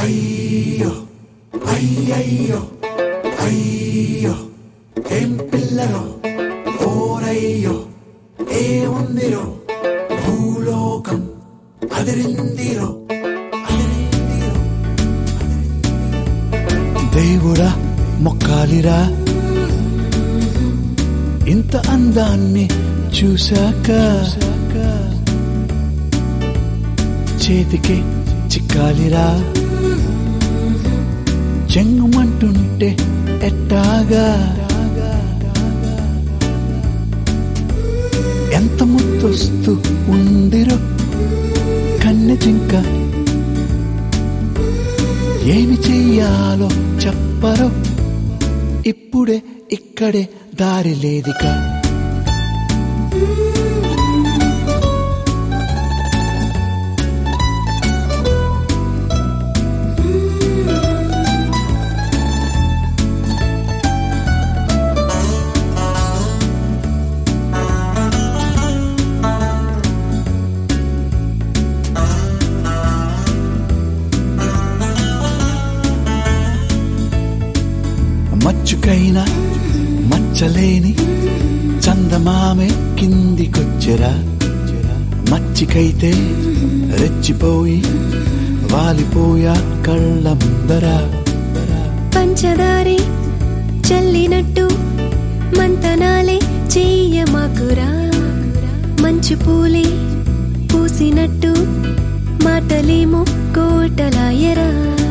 అయ్యో అయ్యయ్యో అయ్యో ఏం పిల్లరో ఓరయ్యో ఏ ఉందిరో భూలోకం అదిరిందిరో అదిరిందిరో దేవుడా మొక్కాలిరా ఇంత అందాన్ని చూశాక చేతికి చిక్కాలిరా చెంగుమంటుంటే ఎట్టాగా ఎంత ముద్దొస్తూ ఉందిరో కన్నె జింక ఏమి చెయ్యాలో చెప్పరో ఇప్పుడే ఇక్కడే దారి లేదిక మచ్చుకైనా మచ్చలేని చందమామే కిందికొచ్చెరా మచ్చికైతే రెచ్చిపోయి వాలిపోయా కళ్ళ ముందరా పంచదారే చల్లినట్టు మంతనాలే చెయ్యమాకురా మంచు పూలే పూసినట్టు మాటలేమో కోటలాయరా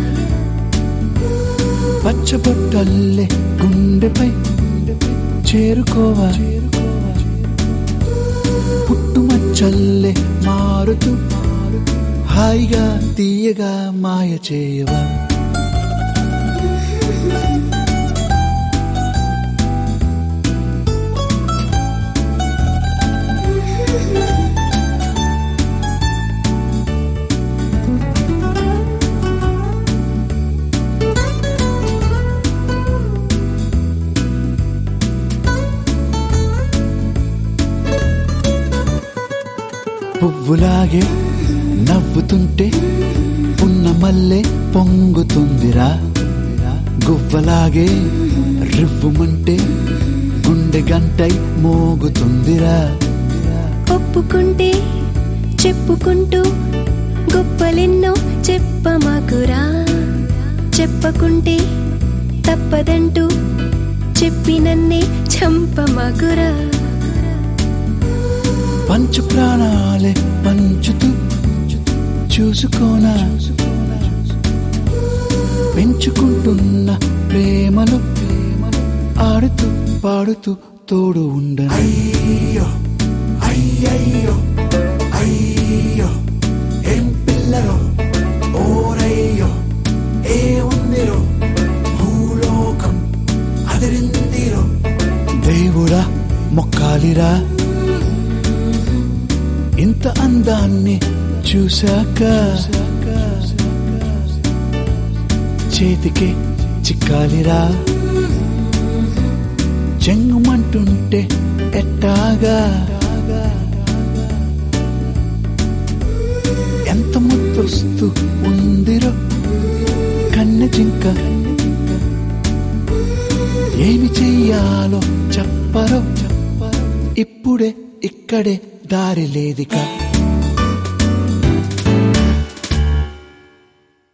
పచ్చబొట్టల్లే గుండెపై చేరుకోవా పుట్టుమచ్చల్లే మారుతూ హాయిగా తీయగా మాయ చేయవా పువ్వులాగే నవ్వుతుంటే ఉన్న మల్లె పొంగుతుందిరా గువ్వలాగే రివ్వుమంటే గుండె గంటై మోగుతుందిరా ఒప్పుకుంటే చెప్పుకుంటూ గొప్పలెన్నో చెప్పమాకురా చెప్పకుంటే తప్పదంటూ చెప్పి నన్నే చంపమాకురా పంచు ప్రాణాలే పంచుతూ చూసుకోనా పెంచుకుంటున్న ప్రేమలు ఆడుతూ పాడుతూ తోడు ఉండను అయ్యో అయ్యయ్యో అయ్యో ఏం పిల్లరో ఓరయ్యో ఏ ఉందిరో భూలోకం అదిరిందిరో దేవుడా మొక్కాలిరా ఇంత అందాన్ని చూశాక చేతికి చిక్కాలిరా చెంగుమంటుంటే ఎట్టాగా ఎంత ముద్దొస్తూ ఉందిరో కన్నె జింక ఏమి చెయ్యాలో చెప్పరో ఇప్పుడే ఇక్కడే దారి లేదిక